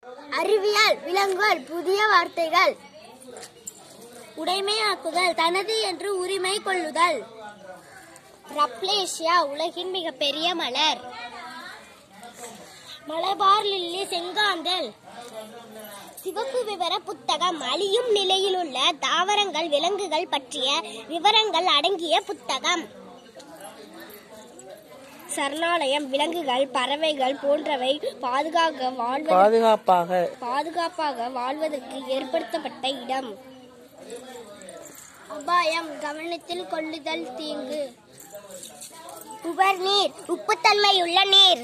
அறிவியல் விலங்குகள் புதிய வார்த்தைகள் உடைமையாக்குதல் தனது என்று உரிமை கொள்ளுதல் ரப்லேஷியா உலகின் மிகப்பெரிய மலர் மலபார் லில்லி செங்காந்தல் சிவப்பு விவர புத்தகம் அழியும் நிலையில் உள்ள தாவரங்கள் விலங்குகள் பற்றிய விவரங்கள் அடங்கிய புத்தகம் சரணாலயம் விலங்குகள் பறவைகள் போன்றவை பாதுகாக்க வாழ்வது பாதுகாப்பாக பாதுகாப்பாக வாழ்வதற்கு ஏற்படுத்தப்பட்ட இடம் அபாயம் கவனத்தில் கொள்ளுதல் தீங்கு உவர் நீர் உப்புத்தன்மையுள்ள நீர்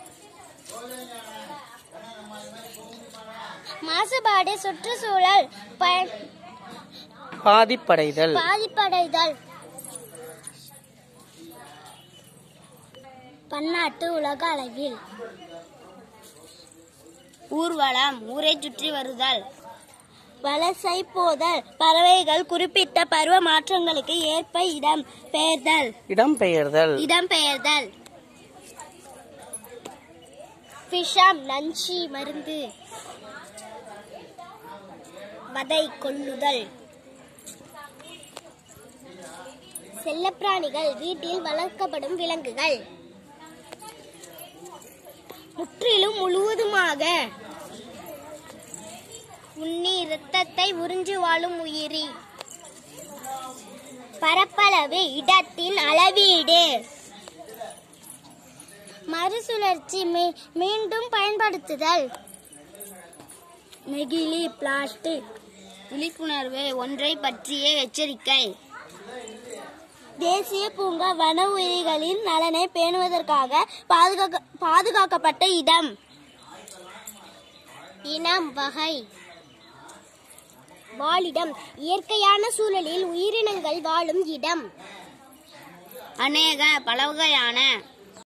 மாசுபாடு சுற்றுச்சூழல் ப- பாதிப்படைதல் பாதிப்படைதல் பன்னாட்டு உலக அளவில் ஊர்வலம் ஊரை சுற்றி வருதல் வலசை போதல் பறவைகள் குறிப்பிட்ட பருவ மாற்றங்களுக்கு ஏற்ப இடம் பெயர்தல் இடம்பெயர்தல் இடம்பெயர்தல் விஷம் நஞ்சி மருந்து வதை கொள்ளுதல் செல்லப்பிராணிகள் வீட்டில் வளர்க்கப்படும் விலங்குகள் முற்றிலும் முழுவதுமாக உண்ணி இரத்தத்தை உறிஞ்சு வாழும் உயிரி பரப்பளவு இடத்தின் அளவீடு மறுசுழற்சி மீ- மீண்டும் பயன்படுத்துதல் நெகிழி பிளாஸ்டிக் விழிப்புணர்வு ஒன்றை பற்றிய எச்சரிக்கை தேசிய பூங்கா வன உயிரிகளின் நலனை பேணுவதற்காக பாதுகாக்க பாதுகாக்கப்பட்ட இடம் இனம் வகை வாழிடம் இயற்கையான சூழலில் உயிரினங்கள் வாழும் இடம் அநேக பல வகையான